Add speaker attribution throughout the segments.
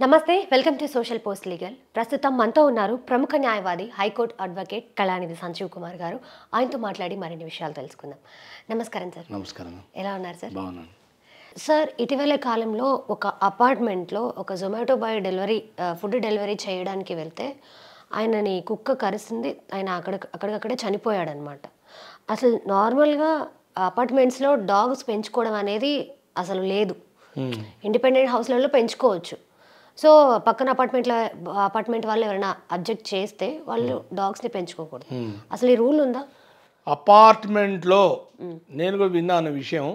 Speaker 1: నమస్తే welcome to social post legal ప్రస్తుతం మనతో ఉన్నారు ప్రముఖ న్యాయవాది హైకోర్టు అడ్వకేట్ కళానిధి సంజీవ్ కుమార్ గారు ఆయనతో మాట్లాడి మరిన్ని విషయాలు తెలుసుకుందాం నమస్కారం సార్
Speaker 2: నమస్కారం
Speaker 1: ఎలా ఉన్నారు సార్
Speaker 2: బాగున్నాను
Speaker 1: సార్ ఇటీవల కాలంలో ఒక అపార్ట్మెంట్లో ఒక జొమాటో బాయ్ డెలివరీ ఆ, ఫుడ్ డెలివరీ చేయడానికి వెళ్తే ఆయనని కుక్క కరిస్తుంది ఆయన అక్కడ అక్కడికక్కడే చనిపోయాడనమాట అసలు నార్మల్గా అపార్ట్మెంట్స్లో డాగ్స్ పెంచుకోవడం అనేది అసలు లేదు ఇండిపెండెంట్ హౌస్లలో పెంచుకోవచ్చు సో పక్కన అపార్ట్మెంట్లో అపార్ట్మెంట్ వాళ్ళు ఎవరైనా అబ్జెక్ట్ చేస్తే వాళ్ళు డాగ్స్ని పెంచుకోకూడదు అసలు ఈ రూల్ ఉందా
Speaker 2: అపార్ట్మెంట్లో నేను కూడా విన్నాను విషయం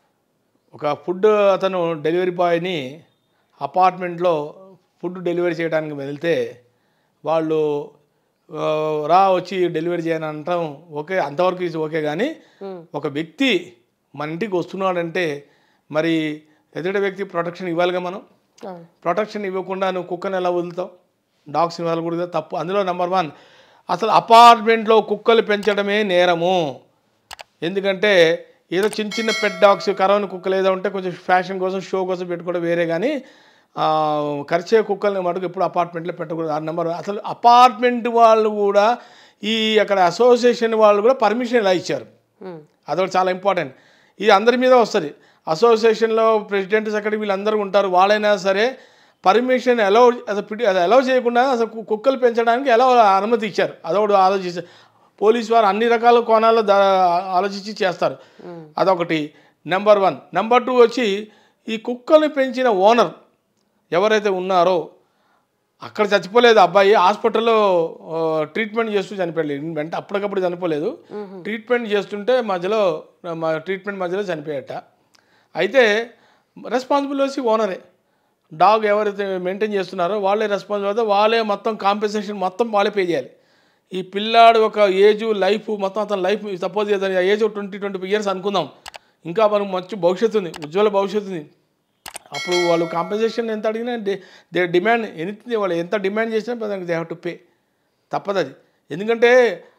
Speaker 2: ఒక ఫుడ్ అతను డెలివరీ బాయ్ని అపార్ట్మెంట్లో ఫుడ్ డెలివరీ చేయడానికి వెళ్తే వాళ్ళు ఆ, రా వచ్చి డెలివరీ చేయని అంటాం ఓకే అంతవరకు ఇది ఓకే కానీ ఒక వ్యక్తి మన ఇంటికి వస్తున్నాడంటే మరి ఎదుటి వ్యక్తి ప్రొటెక్షన్ ఇవ్వాలిగా మనం
Speaker 1: అవును.
Speaker 2: ప్రొటెక్షన్ ఇవ్వకుండా నువ్వు కుక్కని ఎలా వదులుతావు డాగ్స్ ఇవ్వకూడదు కదా తప్పు అందులో నెంబర్ వన్ అసలు అపార్ట్మెంట్లో కుక్కలు పెంచడమే నేరము ఎందుకంటే ఏదో చిన్న చిన్న పెట్ డాగ్స్ కరోనా కుక్కలు ఏదో ఉంటే కొంచెం ఫ్యాషన్ కోసం షో కోసం పెట్టుకోవడం వేరే కానీ ఆ, కరిచే కుక్కల్ని మటుకు ఎప్పుడు అపార్ట్మెంట్లో పెట్టకూడదు ఆ నెంబర్ అసలు అపార్ట్మెంట్ వాళ్ళు కూడా ఈ అక్కడ అసోసియేషన్ వాళ్ళు కూడా పర్మిషన్ ఇలా ఇచ్చారు
Speaker 1: మ్మ్.
Speaker 2: అదొకటి చాలా ఇంపార్టెంట్ ఇది అందరి మీద వస్తుంది అసోసియేషన్లో ప్రెసిడెంట్ సెక్రటరీ వీళ్ళందరూ ఉంటారు వాళ్ళైనా సరే పర్మిషన్ అలౌ అసలు పిటి- అది అలౌ చేయకుండా అసలు కు- కుక్కలు పెంచడానికి ఎలా అనుమతి ఇచ్చారు అదొకటి ఆలోచించారు పోలీస్ వారు అన్ని రకాల కోణాల్లో దా ఆలోచించి చేస్తారు అదొకటి నెంబర్ వన్ నెంబర్ టూ వచ్చి ఈ కుక్కల్ని పెంచిన ఓనర్ ఎవరైతే ఉన్నారో అక్కడ చచ్చిపోలేదు అబ్బాయి హాస్పిటల్లో ఆ, ట్రీట్మెంట్ చేస్తూ చనిపోయాడు వెంట అప్పటికప్పుడు చనిపోలేదు ట్రీట్మెంట్ చేస్తుంటే మధ్యలో మా ట్రీట్మెంట్ మధ్యలో చనిపోయాట అయితే రెస్పాన్సిబుల్ వచ్చి ఓనరే డాగ్ ఎవరైతే మెయింటైన్ చేస్తున్నారో వాళ్ళే రెస్పాన్సిబుల్ అయితే వాళ్ళే మొత్తం కాంపెన్సేషన్ మొత్తం వాళ్ళే పే చేయాలి ఈ పిల్లాడు ఒక ఏజ్ లైఫ్ మొత్తం అతని లైఫ్ సపోజ్ అతని age twenty twenty five years అనుకుందాం ఇంకా మనకు మంచి భవిష్యత్తు ఉంది ఉజ్వల భవిష్యత్తు ఉంది అప్పుడు వాళ్ళు కాంపెన్సేషన్ ఎంత అడిగినా దే డిమాండ్ ఎనీ వాళ్ళు ఎంత డిమాండ్ చేసినా దానికి దే హ్యావ్ టు పే తప్పదు అది ఎందుకంటే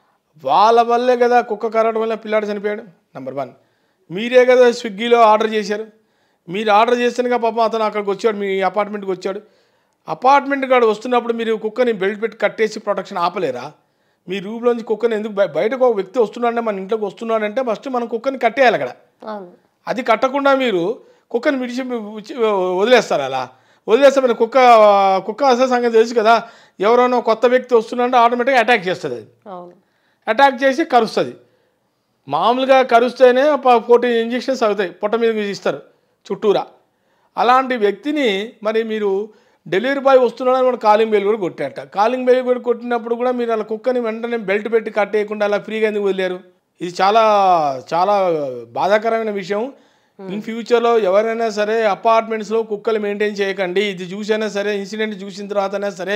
Speaker 2: వాళ్ళ వల్లే కదా కుక్క కరవడం వల్ల పిల్లాడు చనిపోయాడు నెంబర్ వన్ మీరే కదా స్విగ్గీలో ఆర్డర్ చేశారు మీరు ఆర్డర్ చేస్తేనే పాపం అతను అక్కడికి వచ్చాడు మీ అపార్ట్మెంట్కి వచ్చాడు అపార్ట్మెంట్ కాడ వస్తున్నప్పుడు మీరు కుక్కని బెల్ట్ పెట్టి కట్టేసి ప్రొటెక్షన్ ఆపలేరా మీ రూమ్లోంచి కుక్కని ఎందుకు బయ- బయటకు ఒక వ్యక్తి వస్తున్నాడంటే మన ఇంట్లోకి వస్తున్నాడంటే ఫస్ట్ మనం కుక్కని కట్టేయాలి అక్కడ
Speaker 1: అవును
Speaker 2: అది కట్టకుండా మీరు కుక్కని విడిచి విడిచి వదిలేస్తారు అలా వదిలేస్తే మరి కుక్క కుక్క అసలు సంగతి తెలుసు కదా ఎవరైనా కొత్త వ్యక్తి వస్తున్నాడంటే ఆటోమేటిక్గా అటాక్ చేస్తుంది అది
Speaker 1: అవును
Speaker 2: అటాక్ చేసి కరుస్తుంది మామూలుగా కరుస్తేనే ఫోర్టీన్ ఇంజెక్షన్స్ అవుతాయి పొట్ట మీద ఇస్తారు చుట్టూరా అలాంటి వ్యక్తిని మరి మీరు డెలివరీ బాయ్ వస్తున్నాడని కూడా కాలింగ్ బెల్ కూడా కొట్టాట కాలింగ్ బెల్ కూడా కొట్టినప్పుడు కూడా మీరు అలా కుక్కని వెంటనే బెల్ట్ పెట్టి కట్టేయకుండా అలా ఫ్రీగా ఎందుకు వదిలేరు ఇది చాలా చాలా బాధాకరమైన విషయం ఇన్ ఫ్యూచర్లో ఎవరైనా సరే అపార్ట్మెంట్స్లో కుక్కలు మెయింటైన్ చేయకండి ఇది చూసైనా సరే ఇన్సిడెంట్ చూసిన తర్వాతైనా సరే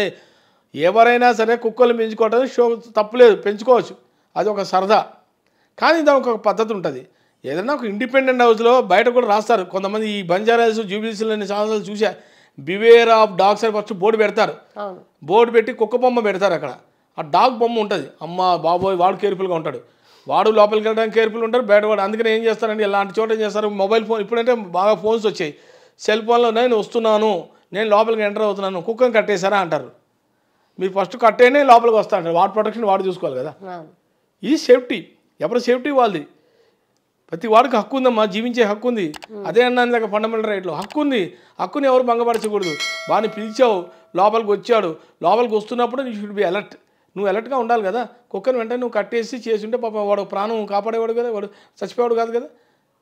Speaker 2: ఎవరైనా సరే కుక్కలు పెంచుకోవడం షో తప్పులేదు పెంచుకోవచ్చు అది ఒక సరదా కానీ దానికి ఒక పద్ధతి ఉంటుంది ఏదైనా ఒక ఇండిపెండెంట్ హౌస్లో బయట కూడా రాస్తారు కొంతమంది ఈ బంజారాస్ జూబిలీస్లో చాలాసార్లు చూసా బివేర్ ఆఫ్ డాగ్స్ అని ఫస్ట్ బోర్డు పెడతారు
Speaker 1: అవును
Speaker 2: బోర్డు పెట్టి కుక్క బొమ్మ పెడతారు అక్కడ ఆ డాగ్ బొమ్మ ఉంటుంది అమ్మ బాబోయ్ వాడు కేర్ఫుల్గా ఉంటాడు వాడు లోపలికి వెళ్ళడానికి కేర్ఫుల్ ఉంటారు బయట వాడు అందుకని ఏం చేస్తారంటే ఇలాంటి చోట ఏం చేస్తారు మొబైల్ ఫోన్ ఇప్పుడంటే బాగా ఫోన్స్ వచ్చాయి సెల్ ఫోన్లో నేను వస్తున్నాను నేను లోపలికి ఎంటర్ అవుతున్నాను కుక్కని కట్టేశారా అంటారు మీరు ఫస్ట్ కట్టేనే లోపలికి వస్తా అంటారు వాడి ప్రొటెక్షన్ వాడు చూసుకోవాలి కదా
Speaker 1: అవును
Speaker 2: ఇది సేఫ్టీ ఎవరి సేఫ్టీ వాళ్ళది ప్రతి వాడికి హక్కు ఉందమ్మా జీవించే హక్కు ఉంది అదే అన్నాను దగ్గర ఫండమెంటల్ రైట్లో హక్కు ఉంది హక్కుని ఎవరు భంగపరచకూడదు వాడిని పిలిచావు లోపలికి వచ్చాడు లోపలికి వస్తున్నప్పుడు నీ షుడ్ బి అలర్ట్ నువ్వు అలర్ట్గా ఉండాలి కదా కుక్కని వెంటనే నువ్వు కట్టేసి చేసి ఉంటే పాప వాడు ప్రాణం కాపాడేవాడు కదా వాడు చచ్చిపోయాడు కాదు కదా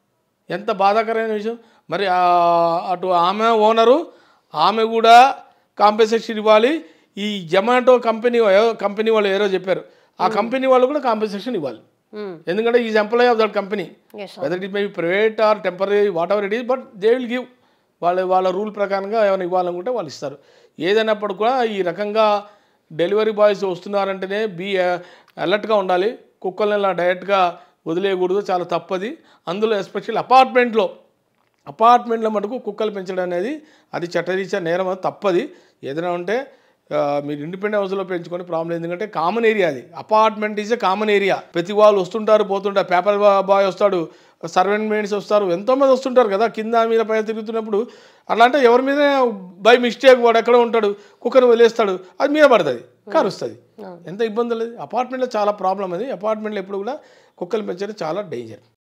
Speaker 2: ఎంత బాధాకరమైన విషయం మరి ఆ- అటు ఆమె ఓనరు ఆమె కూడా కాంపెన్సేషన్ ఇవ్వాలి ఈ జొమాటో కంపెనీ కంపెనీ వాళ్ళు ఏరో చెప్పారు ఆ కంపెనీ వాళ్ళు కూడా కాంపెన్సేషన్ ఇవ్వాలి
Speaker 1: మ్మ్.
Speaker 2: ఎందుకంటే is employee of that company
Speaker 1: as
Speaker 2: whether it may be private or temporary whatever it is but they will give వాళ్ళ వాళ్ళ రూల్ ప్రకారంగా ఏమైనా ఇవ్వాలనుకుంటే వాళ్ళు ఇస్తారు ఏదైనప్పుడు కూడా ఈ రకంగా డెలివరీ బాయ్స్ వస్తున్నారంటేనే బీ అలర్ట్గా ఉండాలి కుక్కల్ని ఇలా డైరెక్ట్గా వదిలేయకూడదు చాలా తప్పది అందులో ఎస్పెషల్ అపార్ట్మెంట్లో అపార్ట్మెంట్లో మటుకు కుక్కలు పెంచడం అనేది అది చట్టరీత్యా నేరం అది తప్పది ఏదైనా ఉంటే ఆ, మీరు ఇండిపెండెంట్ హౌస్లో పెంచుకొని ప్రాబ్లం ఎందుకంటే కామన్ ఏరియా అది apartment is a common area ప్రతి వాళ్ళు వస్తుంటారు పోతుంటారు పేపర్ బాయ్ వస్తాడు సర్వెంట్ మెయిన్స్ వస్తారు ఎంతోమంది వస్తుంటారు కదా కింద మీద పైన తిరుగుతున్నప్పుడు అట్లా అంటే ఎవరి మీద బై మిస్టేక్ వాడు ఎక్కడ ఉంటాడు కుక్కను వదిలేస్తాడు అది మీద పడుతుంది కారు వస్తుంది ఎంత ఇబ్బంది లేదు అపార్ట్మెంట్లో చాలా ప్రాబ్లం అది అపార్ట్మెంట్లో ఎప్పుడు కూడా కుక్కలు పెంచడం చాలా డేంజర్